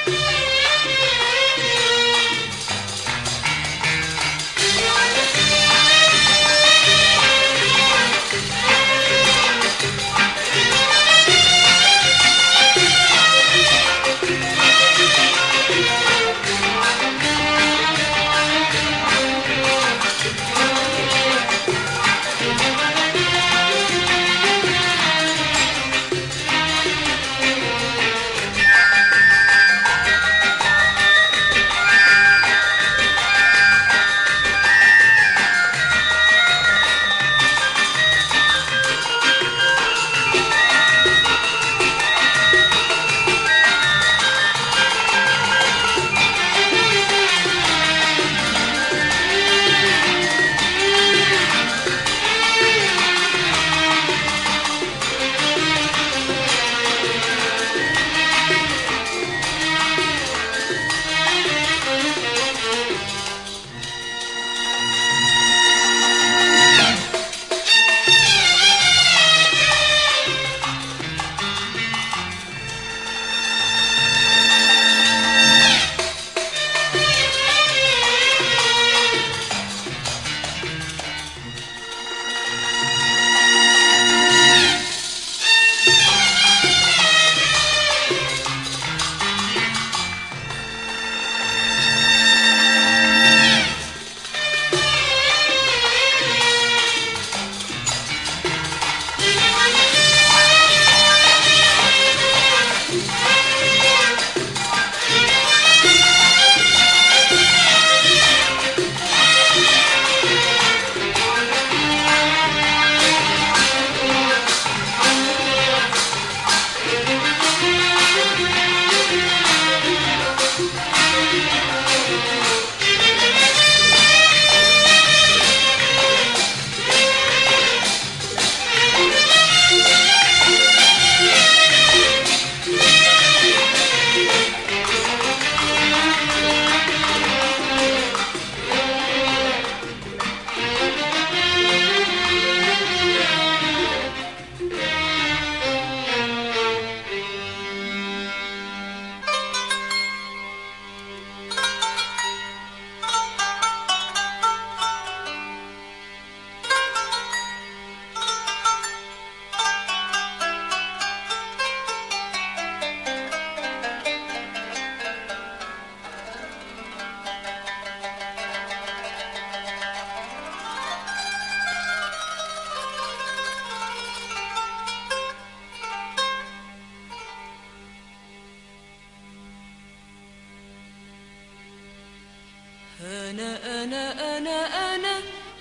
أنا أنا أنا أنا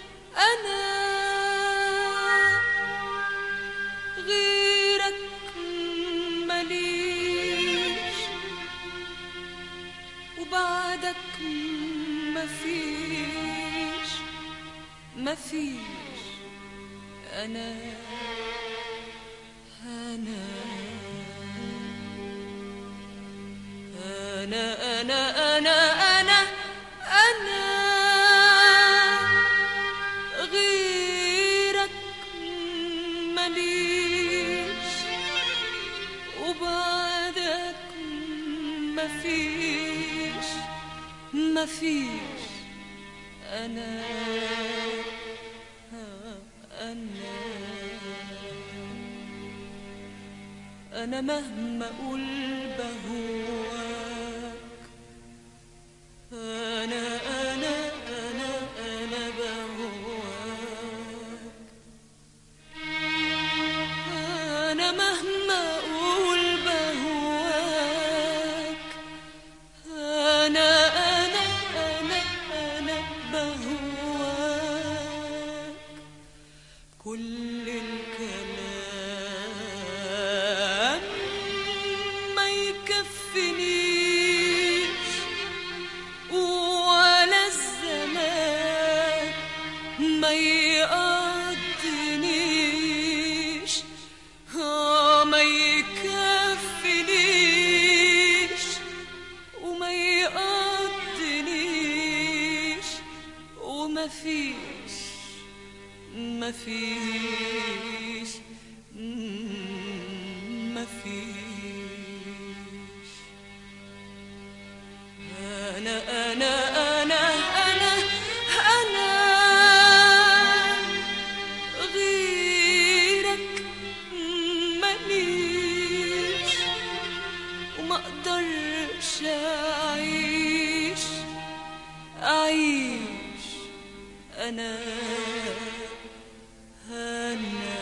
أنا غيرك مليش وبعدك مفيش مفيش أنا أنا أنا أنا أنا أنا أنا غيرك مليش وبعدك مفيش مفيش أنا أنا أنا مهما أقول بهواك أنا أنا أنا أنا بهواك أنا مهما أقول بهواك أنا أنا أنا أنا بهواك كل الكلام ما يكفنيش ولا الزمان ما يقضنيش آه ما يكفنيش وما يقضنيش وما فيش ما فيش ما فيش أنا أنا أنا أنا أنا غيرك ماليش وما اقدرش اعيش اعيش انا انا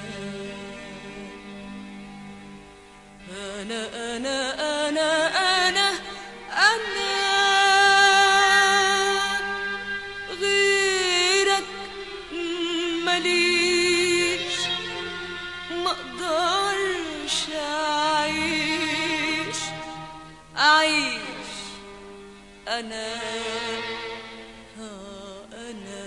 انا انا انا انا انا غيرك ماليش ما اقدرش اعيش اعيش انا آه انا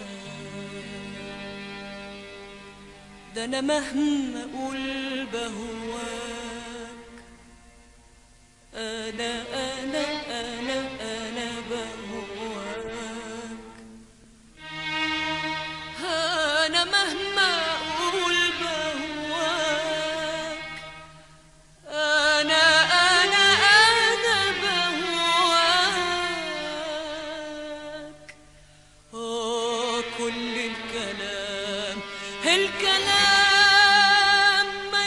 ده انا مهما اقول بهواك انا انا انا انا بهواك أنا مهما أقول بهواك أنا أنا أنا بهواك آه كل الكلام الكلام ما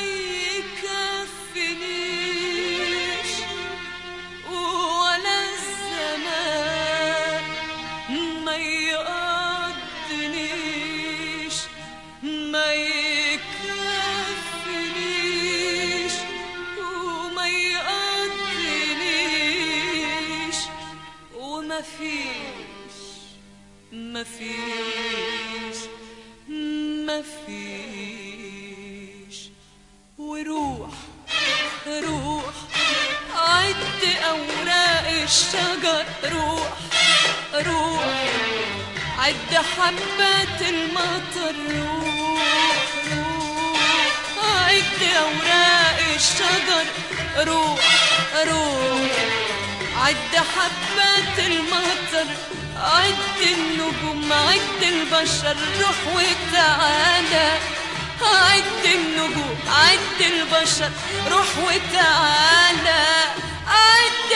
يكفنيش ولا الزمان ما يقضنيش ما يكفنيش وما يقضنيش وما فيش ما فيش ما فيش وروح روح عد أوراق الشجر روح روح عد حبات المطر روح روح عد أوراق الشجر روح روح عد حبات المطر عد النجوم عد البشر روح وتعالى عد النجوم عد البشر روح وتعالى عد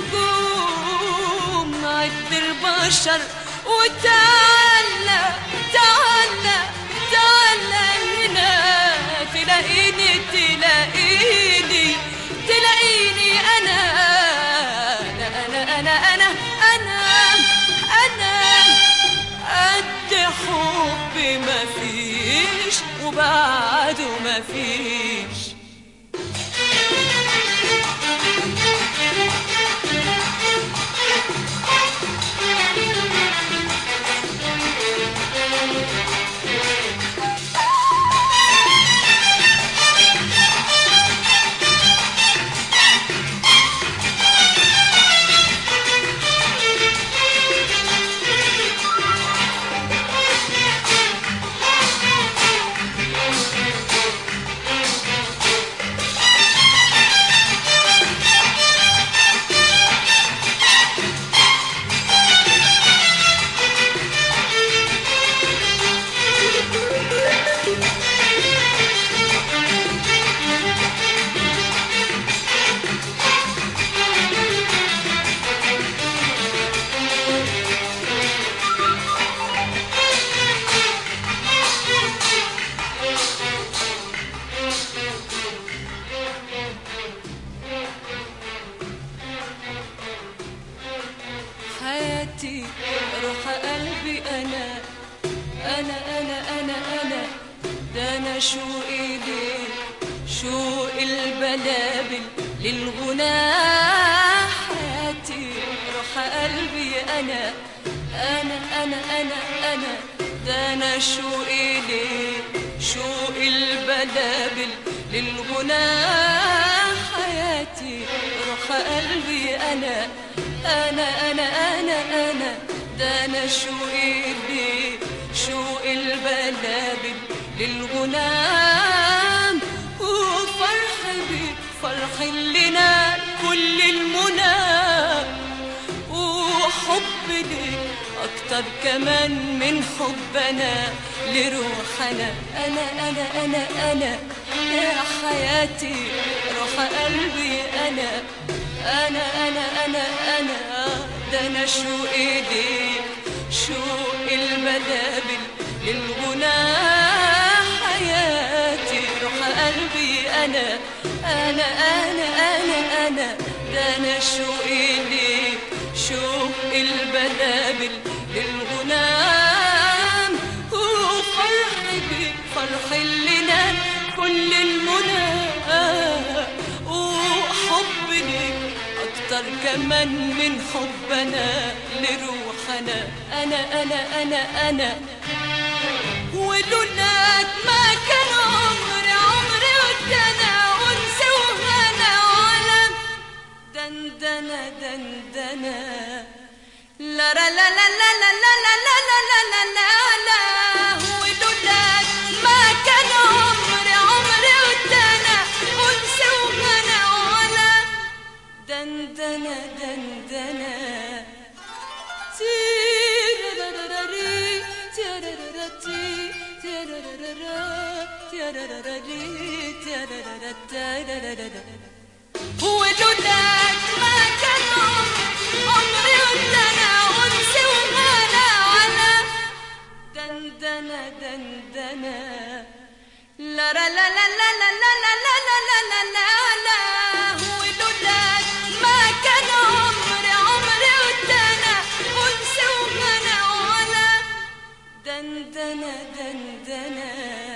النجوم عد البشر وتعالى تعالى تعالى هنا تلاقيني تلاقيني تلاقيني انا انا انا انا انا انا انا قد حبي ما فيش وبعده ما فيش حياتي روح قلبي انا انا انا انا انا ده انا شوقي ليه شوق البلابل للغناء حياتي روح قلبي انا انا انا انا انا ده انا شوقي ليه شوق البلابل للغناء حياتي روح قلبي انا انا انا انا انا ده انا شوقي ليه شوق البلابل للغنام وفرح بيك فرح لنا كل المنى وحب ليك اكتر كمان من حبنا لروحنا انا انا انا انا يا حياتي روح قلبي انا انا انا انا انا ده انا شوق ايديك شوق البلابل للغنى حياتي روح قلبي انا انا انا انا انا ده انا شوق ايديك شوق البلابل للغنام وفرح بيك فرح اللي نال كل المنى وحب ليك اكتر كمان من حبنا لروحنا انا انا انا انا ولولاك ما كان عمري عمري ودنا انس وهنا عالم دندنة دندنة لا لا لا لا لا لا لا لا لا لا لا لا لا ولولاك ما كان عمري عمري ودنا انس وهنا عالم دندنة دندنة تيراراراري، تيراراراتي، تيرارارارا، تيراراراري، تيرارارا، تيرارارا. ولولاك ما كان عمري ودنا انس وهنا على دندنة دندنة لا لا لا لا لا لا لا لا لا لا لا لا لا ولولاك ما كان عمري عمري ودنا انس وهنا على دندنة دندنة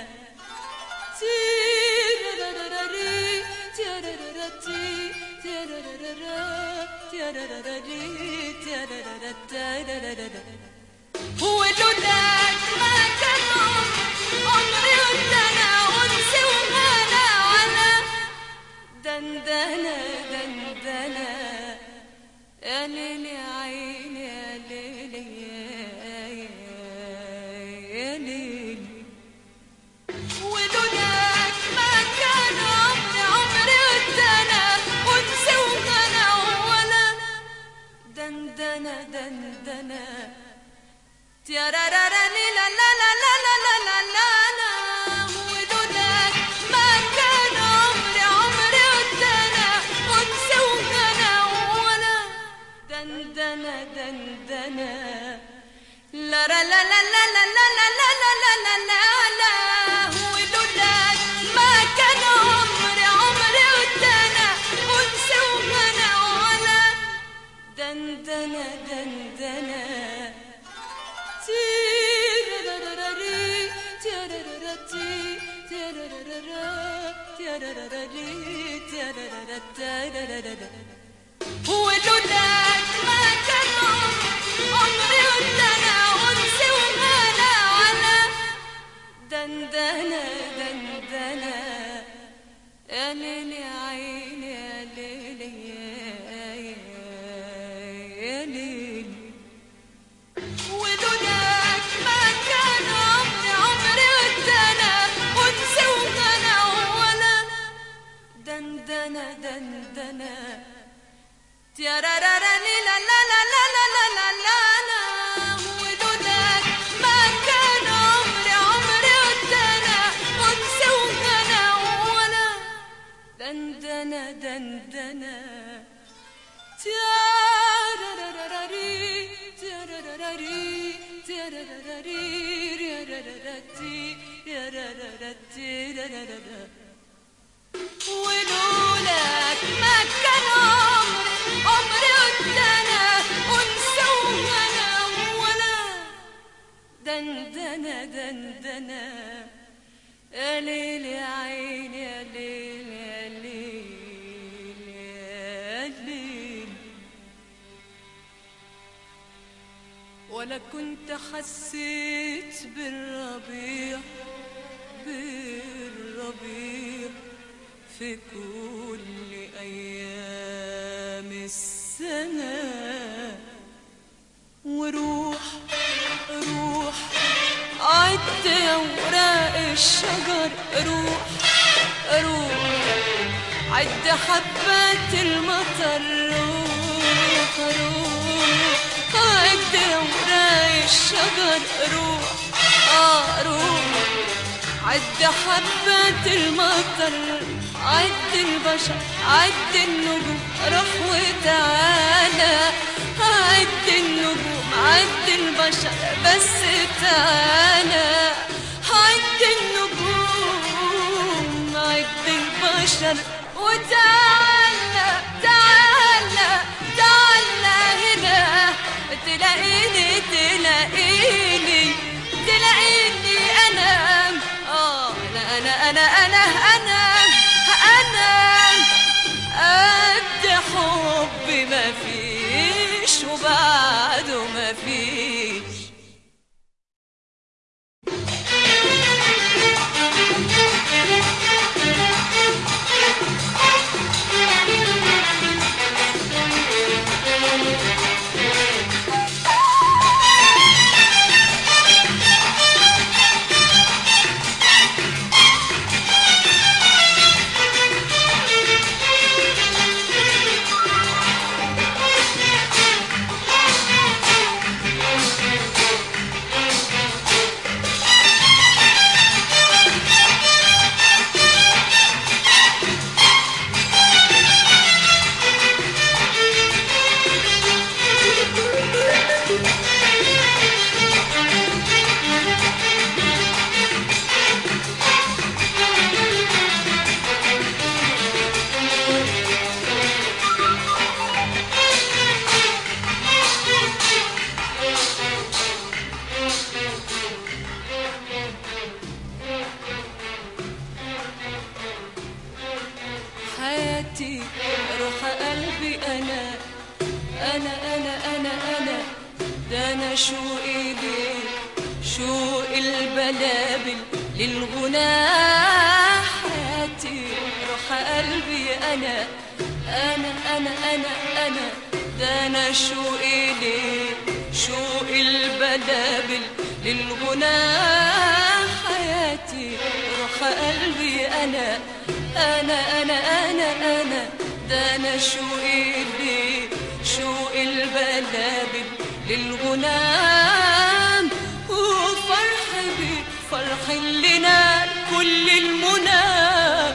تيراراراري، تيراراراتي، تيرارارارا، تيراراراري، تيرارارا، تيرارارا. ولولاك ما كان عمري ودنا انس وهنا على دندنة دندنة يا ليل يا عيني يا ليل يا يا ليل ولولاك ما كان عمري عمري ودنا انس وهنا ولا دندنة دندنة تيارارارا لي لا لا لا لا لا لا لا لا لا ولولاك ما كان عمري عمري ودنا انس وهنا ولا دندنة دندنة لا لا لا لا لا لا لا لا لا لا لا لا لا لا ولولاك ما كان عمري عمري ودنا انس وهنا ولا دندنة دندنة تيراراراري، تيراراراتي، تيرارارارا، تيراراراري، تيرارارا، تيرارارا. ولولاك ما كان عمري ودنا انس وهنا على دندنة دندنة يا ليل يا عيني يا ليل يا يا ليل ولولاك ما كان عمري عمري ودنا انس وهنا ولا دندنة دندنة تيارارارا لي لا لا لا لا لا لا لا لا لا ولولاك ما كان عمري عمري ودنا انس وهنا ولا دندنة دندنة تياراراراري، تياراراري، تياراراري، رياراراراتي، رياراراراتي، ريارارارا. ولولاك ما كان عمري عمري ودنا انس وهنا ولا دندنة دندنة يا ليل يا عيني يا ليل يا ليل يا ليل ولا كنت حسيت بالربيع بالربيع في كل أيام السنة وروح روح عد أوراق الشجر روح روح عد حبات المطر روح روح عد أوراق الشجر روح آه روح عد حبات المطر عد البشر عد النجوم روح وتعالى عد بشر بس تعالى عد النجوم عد البشر وتعالى تعالى تعالى هنا تلاقيني تلاقيني تلاقيني انا اه انا انا انا انا انا انا قد حبي ما فيش وبعده ما فيش حياتي روح قلبي انا انا انا انا انا ده انا شوقي ليك شوق البلابل للغناء حياتي روح قلبي انا انا انا انا انا ده انا شوقي ليك شوق البلابل للغناء حياتي روح قلبي انا انا انا انا انا ده انا شوقي ليك شوق البلابل للغنام وفرح بيك فرح لنا كل المنى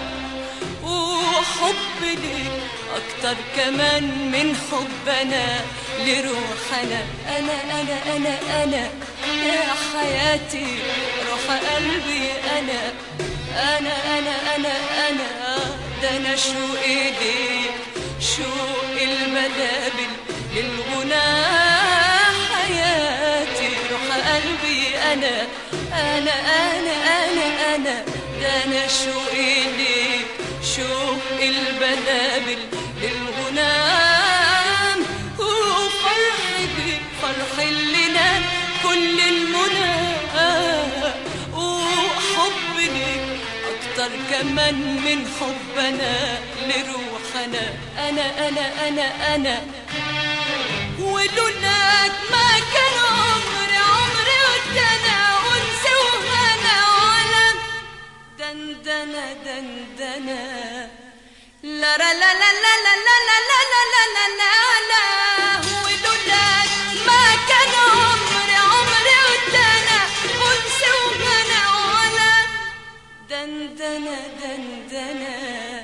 وحب ليك اكتر كمان من حبنا لروحنا انا انا انا انا يا حياتي روح قلبي انا انا انا انا انا ده انا شوقي ليك شوق المدابل للغنى حياتي روح قلبي انا انا انا انا انا ده انا شوقي ليك شوق البلابل للغنام وفرح بيك فرح لنا كل المنى وحب ليك اكتر كمان من حبنا لروحنا انا انا انا انا ولولاك ما كان عمري عمري ودنا انسى وهنا وعلم دندنة دندنة لا لا لا لا لا لا لا لا لا لا لا لا لا ولولاك ما كان عمري عمري ودنا انسى وهنا وعلم دندنة دندنة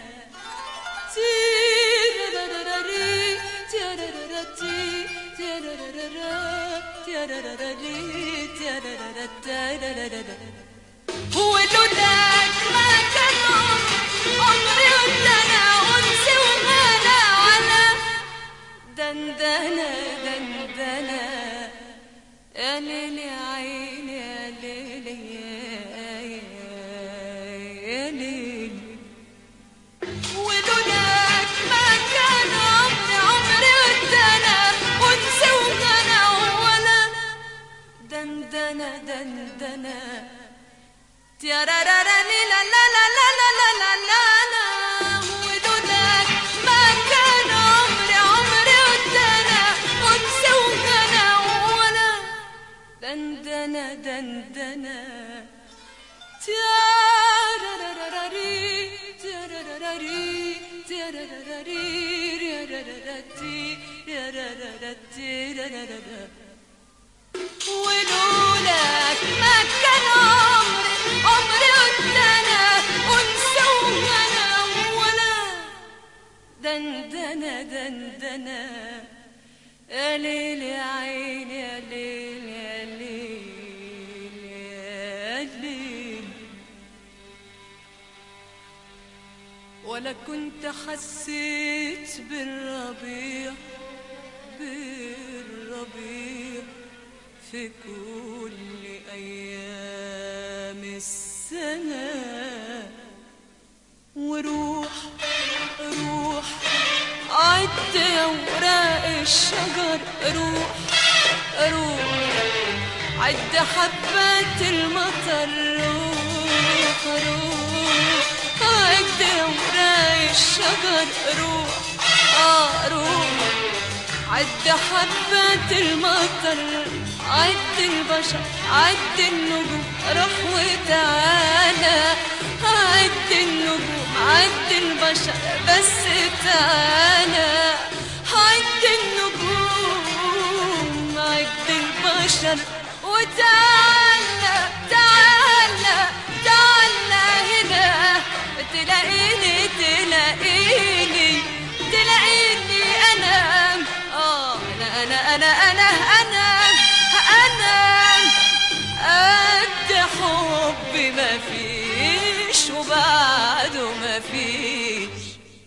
تيراراراري، تيراراراتي، تيرارارارا، تيراراراري، تيرارارا، تيرارارا. هو لولاك ما كان عمري ودنا انسى وغنى على دندنة دندنة يا ليلي يا عيني يا ليلي يا- يا ليلي ولولاك ما كان عمري عمري ودنا انسى وغنى ولا دندنة دندنة تيارارارا لي لا لا لا لا لا لا لا لا لا ولولاك ما كان عمري عمري ودنا انسى وغنى ولا دندنة دندنة تياراراراري، تياراراري، تياراراري، ريارارارتي، ريارارارتي، ريارارارا. ولولاك ما كان عمري عمري ودنا انسى وغنى ولا دندنة دندنة يا ليل يا عيني يا ليل يا كنت حسيت بالربيع بالربيع في كل أيام السنة وروح روح عد أوراق الشجر روح روح عد حبات المطر روح روح عد أوراق الشجر روح آه روح عد حبات المطر عد البشر عد النجوم روح وتعالى عد النجوم عد البشر بس تعالى عد النجوم عد البشر وتعالى تعالى تعالى هنا تلاقيني تلاقيني تلاقيني انا اه انا انا انا انا انا انا قد حبي ما فيش وبعده ما فيش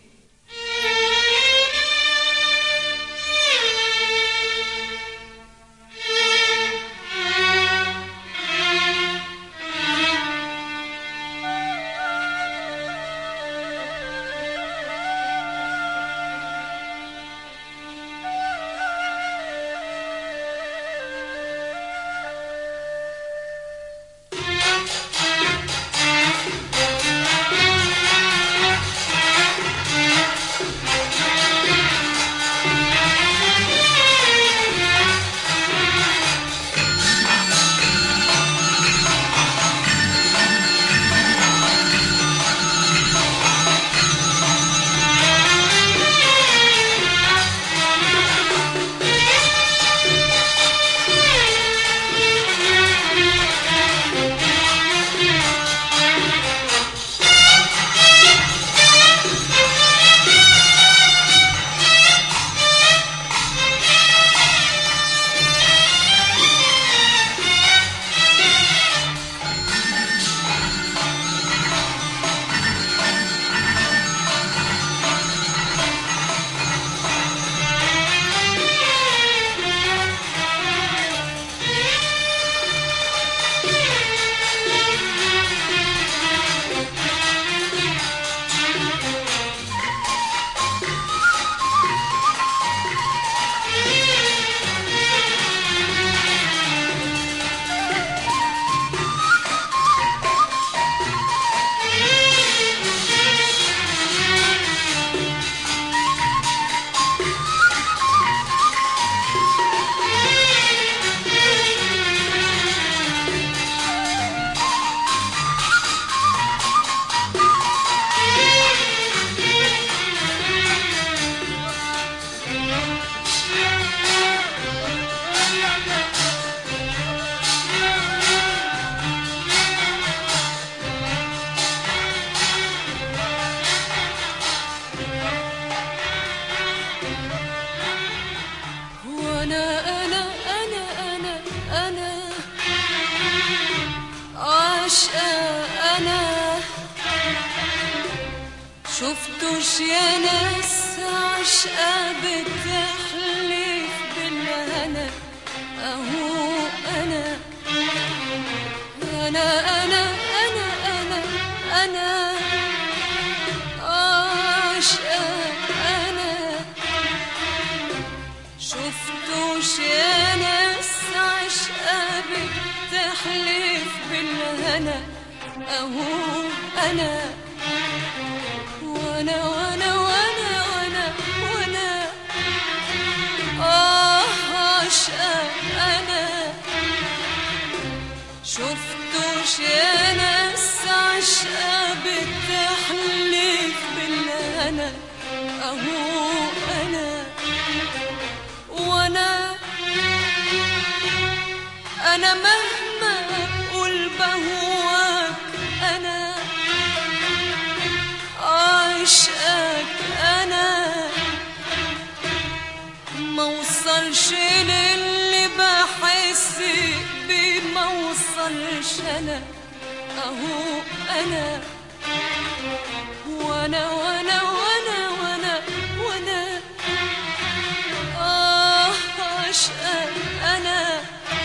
وانا انا انا انا انا عاشقة انا شفتوش يا ناس عاشقة بتحلف بالهنا اهو انا انا انا انا انا انا عاشقة انا شفتوش يا ناس عشقة بتحلف بالهنا اهو انا وانا وانا وانا وانا وانا اه عشقة انا شفتوش يا ناس عشقة بتحلف بالهنا اهو انا وانا انا مهما اقول بهواك انا عشقك انا ما وصلش للي بحس بيه ما وصلش انا اهو انا وانا وانا وانا وانا وانا اه عشقك انا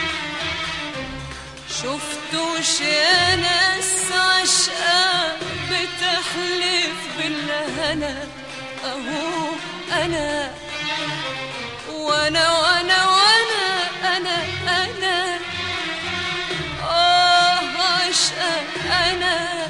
شفتوش يا ناس عشقة بتحلف بالله انا اهو انا وانا وانا وانا انا انا اه عشقة انا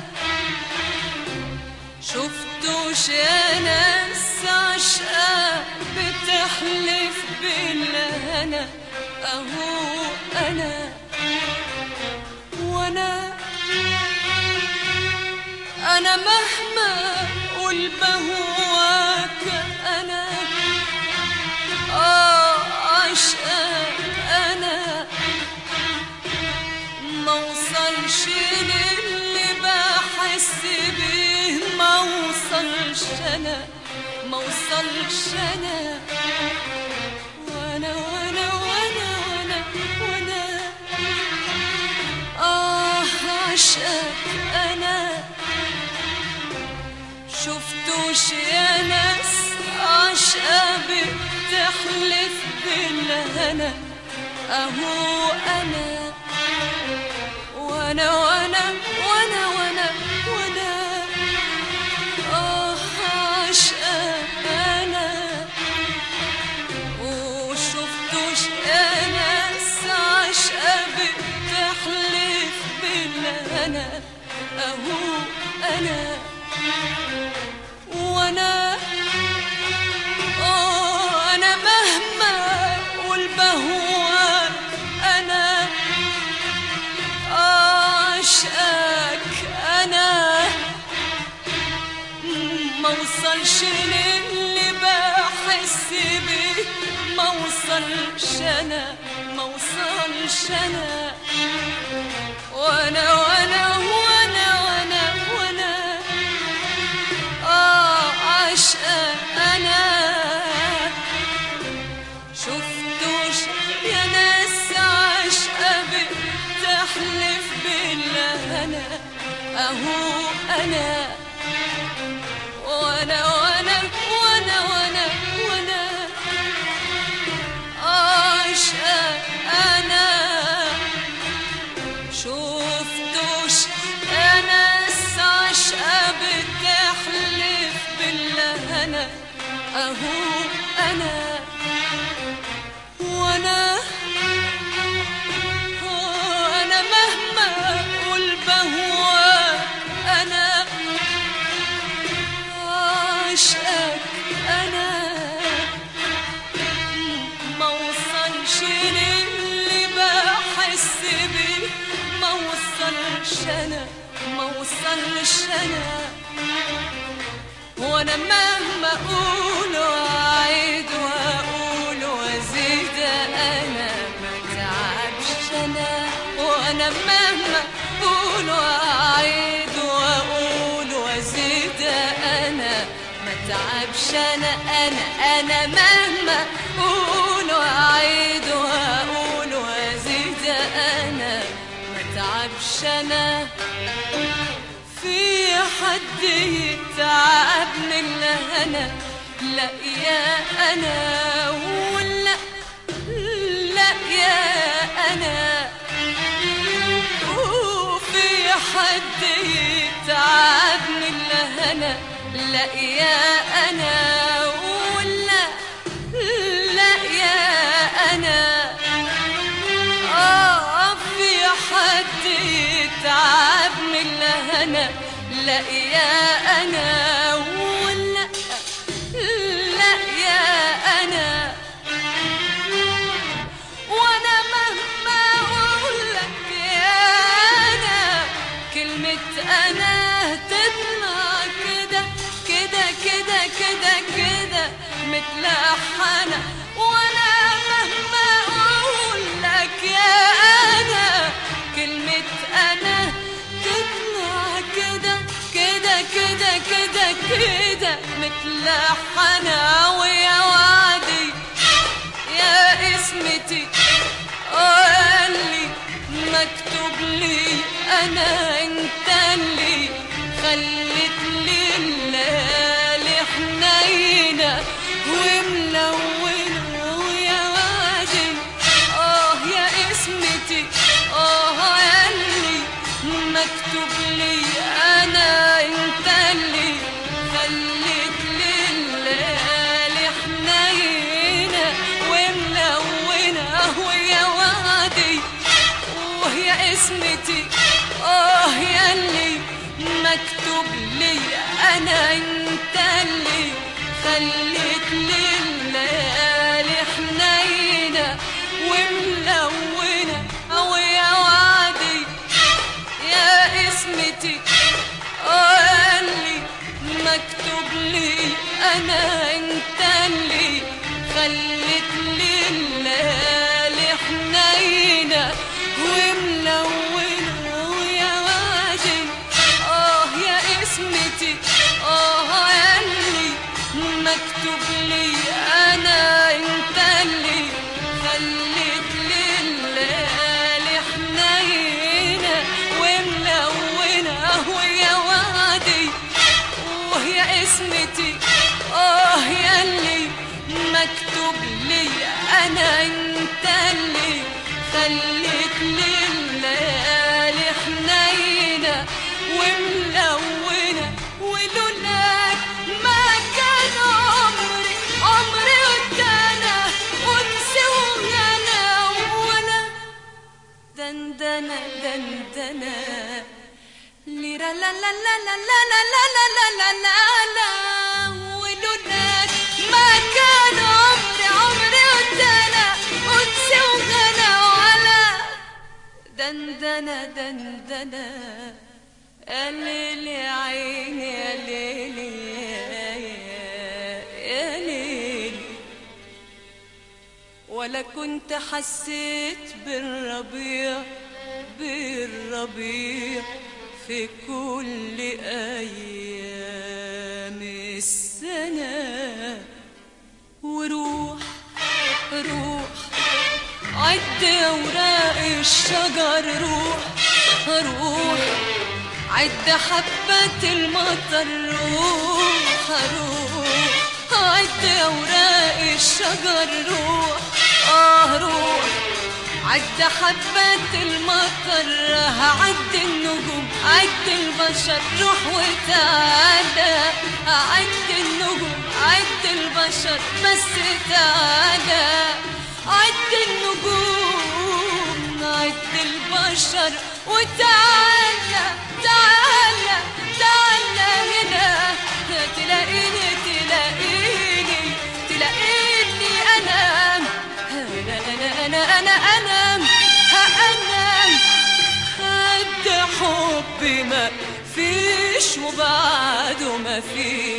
شفتوش يا ناس عشقة بتحلف بالله انا اهو انا وانا انا مهما اقول بهواك انا اه عشقك انا ما وصلش للي بحس بيه ما وصلش انا ما وصلش انا وانا وانا وانا وانا وانا اه عشقك انا شفتوش يا ناس عشقة بتحلف بالله انا اهو انا وانا وانا وانا وانا وانا اه عشقك انا وشفتوش يا ناس عشقة بتحلف بالله انا اهو انا وانا اه انا مهما اقول بهواك انا عشقك انا ما وصلش للي بحس بيه ما وصلش انا ما وصلش انا وانا وانا وانا وانا وانا اه عشقك انا شفتوش يا ناس عشقة بتحلف بالله انا اهو انا وانا وانا وانا وانا وانا عشقك انا شفتوش يا ناس عشقة بتحلف بالله انا اهو انا وانا آه، انا مهما اقول بهواك انا عشقك انا ما وصلش للي بحس بيه ما وصلش انا ما وصلش انا وانا مهما اقول واعيد واقول وازيد انا ما تعبش انا وانا مهما اقول واعيد واقول وازيد انا ما تعبش انا انا انا مهما اقول واعيد واقول وازيد انا ما تعبش انا في حد يتعب من الهنا لا يا انا ولا لا يا انا وفي حد يتعب من الهنا لا يا انا ولا لا يا انا آه في حد يتعب من الهنا لا يا أنا ولا لا يا أنا وأنا مهما أقول لك يا أنا كلمة أنا تطلع كده كده كده كده كده متلحنة وأنا مهما أقول لك يا أنا كلمة أنا تطلع كده كده كده كده كده متلحنة ويا وعدي يا اسمتي قال لي مكتوب لي انا انت اللي خلت لي الليالي مكتوب لي انا انت اللي خليت لي الليالي حنينه وملونه ويا وعدي يا اسمتي قال لي مكتوب لي انا انت اللي خليت لي الليالي حنينه وملونه ويا وعدي اه يا اسمتي اه يا اللي مكتوب لي انا انت اللي خليت لي الليالي حنينه وملونه ويا وعدي وهي اسمتي اه يا اللي مكتوب لي انا انت اللي خليت لي الليالي حنينه وملونه ولولاك ما كان عمري عمري ودانا انسي وغنى ولا دندنة دندنة ليرا لا لا لا لا لا لا لا لا لا لا لا ولولاك ما كان عمري عمري ودانا انسي وغنى ولا دندنة دندنة يا ليل يا عيني يا ليل يا- يا ليل ولا كنت حسيت بالربيع بالربيع في كل أيام السنة وروح روح عد أوراق الشجر روح روح عد حبات المطر روح روح عد أوراق الشجر روح آه روح عد حبات المطر عد النجوم عد البشر روح وتعالى عد النجوم عد البشر بس تعالى عد النجوم عد البشر وتعالى تعالى تعالى هنا تلاقيني تلاقيني تلاقيني انا انا انا انا انا انا انا خد حبي ما فيش وبعده ما فيش